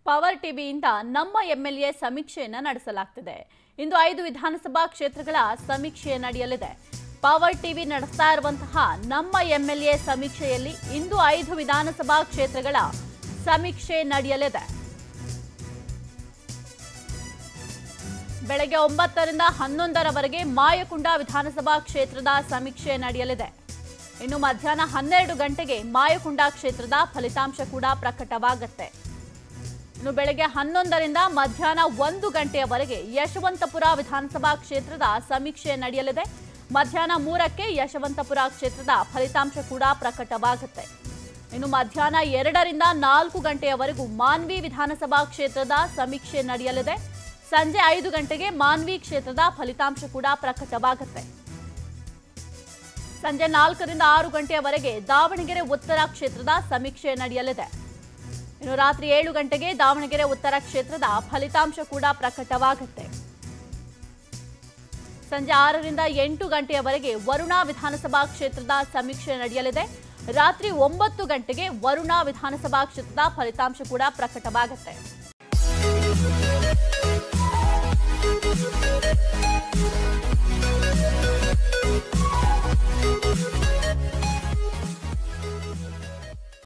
power ಟಿವಿಯಿಂದ ನಮ್ಮ MLA ಸಮೀಕ್ಷೆಯನ್ನ ನಡೆಸಲಾಗ್ತಿದೆ ಇಂದು ಐದು ವಿಧಾನಸಭಾ ಕ್ಷೇತ್ರಗಳ ಸಮೀಕ್ಷೆ ನಡೆಯಲಿದೆ ಪವರ್ ಟಿವಿ ನಡೆಸ್ತಾ ಇರುವಂತಹ ನಮ್ಮ ಎಂಎಲ್ಎ ಸಮೀಕ್ಷೆಯಲ್ಲಿ ಇಂದು ಐದು ವಿಧಾನಸಭಾ ಕ್ಷೇತ್ರಗಳ ಸಮೀಕ್ಷೆ ನಡೆಯಲಿದೆ ಬೆಳಗ್ಗೆ ಒಂಬತ್ತರಿಂದ ಹನ್ನೊಂದರವರೆಗೆ ಮಾಯಕೊಂಡ ವಿಧಾನಸಭಾ ಕ್ಷೇತ್ರದ ಸಮೀಕ್ಷೆ ನಡೆಯಲಿದೆ ಇನ್ನು ಮಧ್ಯಾಹ್ನ ಹನ್ನೆರಡು ಗಂಟೆಗೆ ಮಾಯಕೊಂಡ ಕ್ಷೇತ್ರದ ಫಲಿತಾಂಶ ಕೂಡ ಪ್ರಕಟವಾಗುತ್ತೆ ಇನ್ನು ಬೆಳಗ್ಗೆ ಹನ್ನೊಂದರಿಂದ ಮಧ್ಯಾಹ್ನ ಒಂದು ಗಂಟೆಯವರೆಗೆ ಯಶವಂತಪುರ ವಿಧಾನಸಭಾ ಕ್ಷೇತ್ರದ ಸಮೀಕ್ಷೆ ನಡೆಯಲಿದೆ ಮಧ್ಯಾಹ್ನ ಮೂರಕ್ಕೆ ಯಶವಂತಪುರ ಕ್ಷೇತ್ರದ ಫಲಿತಾಂಶ ಕೂಡ ಪ್ರಕಟವಾಗುತ್ತೆ ಇನ್ನು ಮಧ್ಯಾಹ್ನ ಎರಡರಿಂದ ನಾಲ್ಕು ಗಂಟೆಯವರೆಗೂ ಮಾನ್ವಿ ವಿಧಾನಸಭಾ ಕ್ಷೇತ್ರದ ಸಮೀಕ್ಷೆ ನಡೆಯಲಿದೆ ಸಂಜೆ ಐದು ಗಂಟೆಗೆ ಮಾನ್ವಿ ಕ್ಷೇತ್ರದ ಫಲಿತಾಂಶ ಕೂಡ ಪ್ರಕಟವಾಗುತ್ತೆ ಸಂಜೆ ನಾಲ್ಕರಿಂದ ಆರು ಗಂಟೆಯವರೆಗೆ ದಾವಣಗೆರೆ ಉತ್ತರ ಕ್ಷೇತ್ರದ ಸಮೀಕ್ಷೆ ನಡೆಯಲಿದೆ ಇನ್ನು ರಾತ್ರಿ ಏಳು ಗಂಟೆಗೆ ದಾವಣಗೆರೆ ಉತ್ತರ ಕ್ಷೇತ್ರದ ಫಲಿತಾಂಶ ಕೂಡ ಪ್ರಕಟವಾಗುತ್ತೆ ಸಂಜೆ ಆರರಿಂದ ಎಂಟು ಗಂಟೆಯವರೆಗೆ ವರುಣಾ ವಿಧಾನಸಭಾ ಕ್ಷೇತ್ರದ ಸಮೀಕ್ಷೆ ನಡೆಯಲಿದೆ ರಾತ್ರಿ ಒಂಬತ್ತು ಗಂಟೆಗೆ ವರುಣಾ ವಿಧಾನಸಭಾ ಕ್ಷೇತ್ರದ ಫಲಿತಾಂಶ ಕೂಡ ಪ್ರಕಟವಾಗುತ್ತೆ